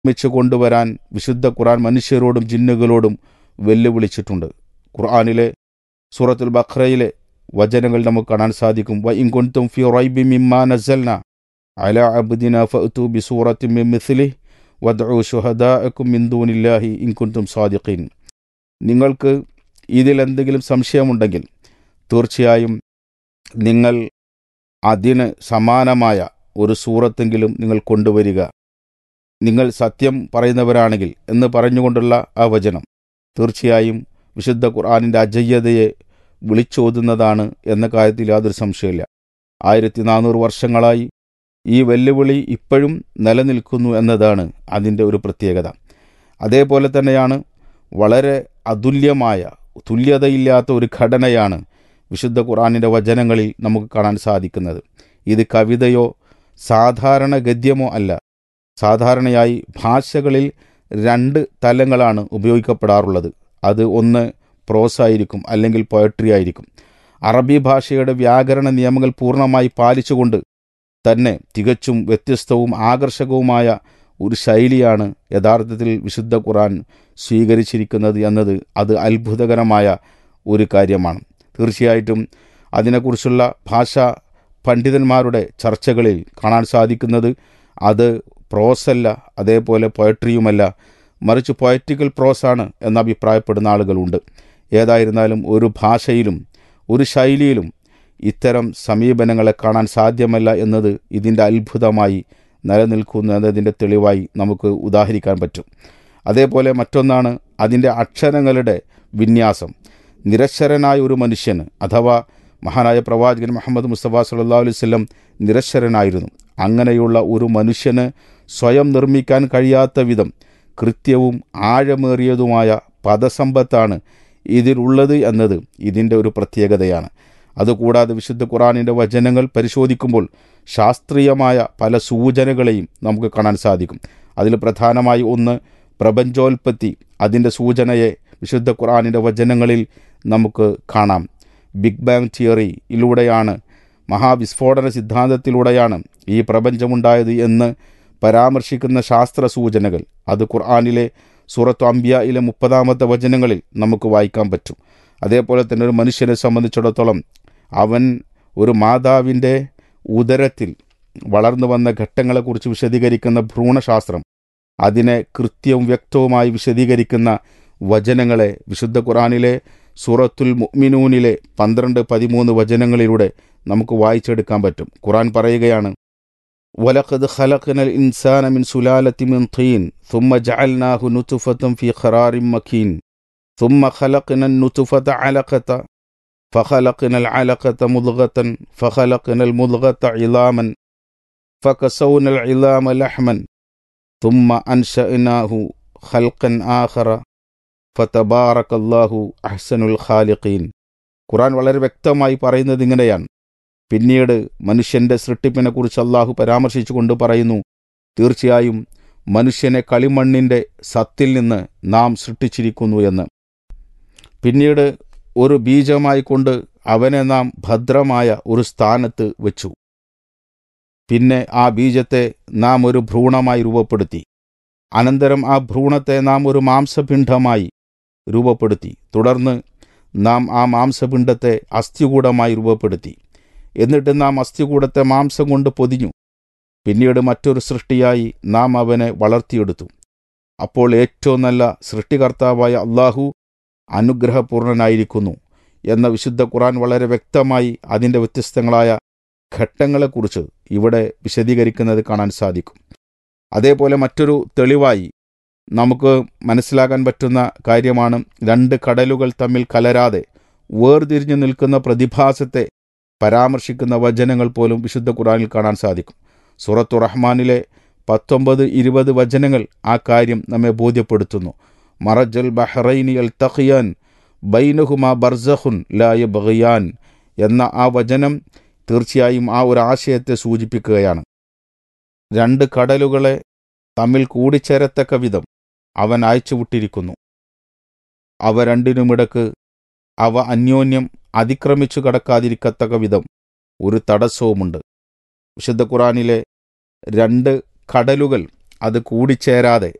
ഒരുമിച്ച് കൊണ്ടുവരാൻ വിശുദ്ധ ഖുർആൻ മനുഷ്യരോടും ജിന്നുകളോടും വെല്ലുവിളിച്ചിട്ടുണ്ട് ഖുർആനിലെ സൂറത്തുൽ ബഖ്റയിലെ വചനങ്ങൾ നമുക്ക് കാണാൻ സാധിക്കും വ ഇൻ കുൻതും ഫി റൈബി മിമ്മാ നസൽന അല അബ്ദിന ഫഅതു ബി സൂറത്തി മിൻ മിസ്ലി വദ്ഉ ശുഹദാഅക്കും മിൻ ദൂനില്ലാഹി ഇൻ കുൻതും സാദിഖീൻ നിങ്ങൾക്ക് ഇതിൽ എന്തെങ്കിലും സംശയമുണ്ടെങ്കിൽ തീർച്ചയായും നിങ്ങൾ അതിന് സമാനമായ ഒരു സൂറത്തെങ്കിലും നിങ്ങൾ കൊണ്ടുവരിക നിങ്ങൾ സത്യം പറയുന്നവരാണെങ്കിൽ എന്ന് പറഞ്ഞുകൊണ്ടുള്ള ആ വചനം തീർച്ചയായും വിശുദ്ധ ഖുർആാനിൻ്റെ അജയ്യതയെ വിളിച്ചോതുന്നതാണ് എന്ന കാര്യത്തിൽ യാതൊരു സംശയമില്ല ആയിരത്തി നാനൂറ് വർഷങ്ങളായി ഈ വെല്ലുവിളി ഇപ്പോഴും നിലനിൽക്കുന്നു എന്നതാണ് അതിൻ്റെ ഒരു പ്രത്യേകത അതേപോലെ തന്നെയാണ് വളരെ അതുല്യമായ തുല്യതയില്ലാത്ത ഒരു ഘടനയാണ് വിശുദ്ധ ഖുർആാനിൻ്റെ വചനങ്ങളിൽ നമുക്ക് കാണാൻ സാധിക്കുന്നത് ഇത് കവിതയോ സാധാരണ ഗദ്യമോ അല്ല സാധാരണയായി ഭാഷകളിൽ രണ്ട് തലങ്ങളാണ് ഉപയോഗിക്കപ്പെടാറുള്ളത് അത് ഒന്ന് പ്രോസ് ആയിരിക്കും അല്ലെങ്കിൽ പോയട്രി ആയിരിക്കും അറബി ഭാഷയുടെ വ്യാകരണ നിയമങ്ങൾ പൂർണ്ണമായി പാലിച്ചുകൊണ്ട് തന്നെ തികച്ചും വ്യത്യസ്തവും ആകർഷകവുമായ ഒരു ശൈലിയാണ് യഥാർത്ഥത്തിൽ വിശുദ്ധ ഖുർആൻ സ്വീകരിച്ചിരിക്കുന്നത് എന്നത് അത് അത്ഭുതകരമായ ഒരു കാര്യമാണ് തീർച്ചയായിട്ടും അതിനെക്കുറിച്ചുള്ള ഭാഷാ പണ്ഡിതന്മാരുടെ ചർച്ചകളിൽ കാണാൻ സാധിക്കുന്നത് അത് പ്രോസല്ല അതേപോലെ പോയട്രിയുമല്ല മറിച്ച് പൊയറ്റിക്കൽ പ്രോസാണ് എന്ന് അഭിപ്രായപ്പെടുന്ന ആളുകളുണ്ട് ഏതായിരുന്നാലും ഒരു ഭാഷയിലും ഒരു ശൈലിയിലും ഇത്തരം സമീപനങ്ങളെ കാണാൻ സാധ്യമല്ല എന്നത് ഇതിൻ്റെ അത്ഭുതമായി നിലനിൽക്കുന്നു എന്നതിൻ്റെ തെളിവായി നമുക്ക് ഉദാഹരിക്കാൻ പറ്റും അതേപോലെ മറ്റൊന്നാണ് അതിൻ്റെ അക്ഷരങ്ങളുടെ വിന്യാസം നിരക്ഷരനായ ഒരു മനുഷ്യന് അഥവാ മഹാനായ പ്രവാചകൻ മുഹമ്മദ് മുസ്തഫ സല്ലാ അലൈവല്ലം നിരക്ഷരനായിരുന്നു അങ്ങനെയുള്ള ഒരു മനുഷ്യന് സ്വയം നിർമ്മിക്കാൻ കഴിയാത്ത വിധം കൃത്യവും ആഴമേറിയതുമായ പദസമ്പത്താണ് ഇതിലുള്ളത് എന്നത് ഇതിൻ്റെ ഒരു പ്രത്യേകതയാണ് അതുകൂടാതെ വിശുദ്ധ ഖുറാനിൻ്റെ വചനങ്ങൾ പരിശോധിക്കുമ്പോൾ ശാസ്ത്രീയമായ പല സൂചനകളെയും നമുക്ക് കാണാൻ സാധിക്കും അതിൽ പ്രധാനമായി ഒന്ന് പ്രപഞ്ചോൽപത്തി അതിൻ്റെ സൂചനയെ വിശുദ്ധ ഖുറാനിൻ്റെ വചനങ്ങളിൽ നമുക്ക് കാണാം ബിഗ് ബാങ് തിയറിയിലൂടെയാണ് മഹാവിസ്ഫോടന സിദ്ധാന്തത്തിലൂടെയാണ് ഈ പ്രപഞ്ചമുണ്ടായത് എന്ന് പരാമർശിക്കുന്ന ശാസ്ത്ര സൂചനകൾ അത് ഖുർആാനിലെ സൂറത്തു അംബിയയിലെ മുപ്പതാമത്തെ വചനങ്ങളിൽ നമുക്ക് വായിക്കാൻ പറ്റും അതേപോലെ തന്നെ ഒരു മനുഷ്യനെ സംബന്ധിച്ചിടത്തോളം അവൻ ഒരു മാതാവിൻ്റെ ഉദരത്തിൽ വളർന്നു വന്ന ഘട്ടങ്ങളെക്കുറിച്ച് വിശദീകരിക്കുന്ന ഭ്രൂണശാസ്ത്രം അതിനെ കൃത്യവും വ്യക്തവുമായി വിശദീകരിക്കുന്ന വചനങ്ങളെ വിശുദ്ധ ഖുറാനിലെ സൂറത്തുൽ മുഅ്മിനൂനിലെ പന്ത്രണ്ട് പതിമൂന്ന് വചനങ്ങളിലൂടെ നമുക്ക് വായിച്ചെടുക്കാൻ പറ്റും ഖുറാൻ പറയുകയാണ് ولقد خلقنا الإنسان من سلالة من طين ثم جعلناه نطفة في قرار مكين ثم خلقنا النطفة علقة فخلقنا العلقة مضغة فخلقنا المضغة عظاما فكسونا العظام لحما ثم أنشأناه خلقا آخر ഫതബാറക അള്ളാഹു അഹ്സനുൽ ഖാലിഖീൻ ഖുറാൻ വളരെ വ്യക്തമായി പറയുന്നത് ഇങ്ങനെയാണ് പിന്നീട് മനുഷ്യന്റെ സൃഷ്ടിപ്പിനെക്കുറിച്ച് അള്ളാഹു പരാമർശിച്ചുകൊണ്ട് പറയുന്നു തീർച്ചയായും മനുഷ്യനെ കളിമണ്ണിൻ്റെ സത്തിൽ നിന്ന് നാം സൃഷ്ടിച്ചിരിക്കുന്നു എന്ന് പിന്നീട് ഒരു ബീജമായി കൊണ്ട് അവനെ നാം ഭദ്രമായ ഒരു സ്ഥാനത്ത് വെച്ചു പിന്നെ ആ ബീജത്തെ നാം ഒരു ഭ്രൂണമായി രൂപപ്പെടുത്തി അനന്തരം ആ ഭ്രൂണത്തെ നാം ഒരു മാംസപിണ്ഡമായി രൂപപ്പെടുത്തി തുടർന്ന് നാം ആ മാംസപിണ്ഡത്തെ അസ്ഥികൂടമായി രൂപപ്പെടുത്തി എന്നിട്ട് നാം അസ്ഥികൂടത്തെ മാംസം കൊണ്ട് പൊതിഞ്ഞു പിന്നീട് മറ്റൊരു സൃഷ്ടിയായി നാം അവനെ വളർത്തിയെടുത്തു അപ്പോൾ ഏറ്റവും നല്ല സൃഷ്ടികർത്താവായ അള്ളാഹു അനുഗ്രഹപൂർണനായിരിക്കുന്നു എന്ന വിശുദ്ധ ഖുറാൻ വളരെ വ്യക്തമായി അതിൻ്റെ വ്യത്യസ്തങ്ങളായ ഘട്ടങ്ങളെക്കുറിച്ച് ഇവിടെ വിശദീകരിക്കുന്നത് കാണാൻ സാധിക്കും അതേപോലെ മറ്റൊരു തെളിവായി നമുക്ക് മനസ്സിലാക്കാൻ പറ്റുന്ന കാര്യമാണ് രണ്ട് കടലുകൾ തമ്മിൽ കലരാതെ വേർതിരിഞ്ഞു നിൽക്കുന്ന പ്രതിഭാസത്തെ പരാമർശിക്കുന്ന വചനങ്ങൾ പോലും വിശുദ്ധ ഖുറാനിൽ കാണാൻ സാധിക്കും സുറത്തു റഹ്മാനിലെ പത്തൊമ്പത് ഇരുപത് വചനങ്ങൾ ആ കാര്യം നമ്മെ ബോധ്യപ്പെടുത്തുന്നു മറജൽ ബഹ്റൈനി അൽ തഖിയാൻ ബൈനഹുമ ബർസഖുൻ ലായ ബഹിയാൻ എന്ന ആ വചനം തീർച്ചയായും ആ ഒരു ആശയത്തെ സൂചിപ്പിക്കുകയാണ് രണ്ട് കടലുകളെ തമ്മിൽ കൂടിച്ചേരത്തക്ക വിധം അവൻ അയച്ചുവിട്ടിരിക്കുന്നു അവ രണ്ടിനുമിടക്ക് അവ അന്യോന്യം അതിക്രമിച്ചു കടക്കാതിരിക്കത്തക്ക വിധം ഒരു തടസ്സവുമുണ്ട് വിശുദ്ധ ഖുറാനിലെ രണ്ട് കടലുകൾ അത് കൂടിച്ചേരാതെ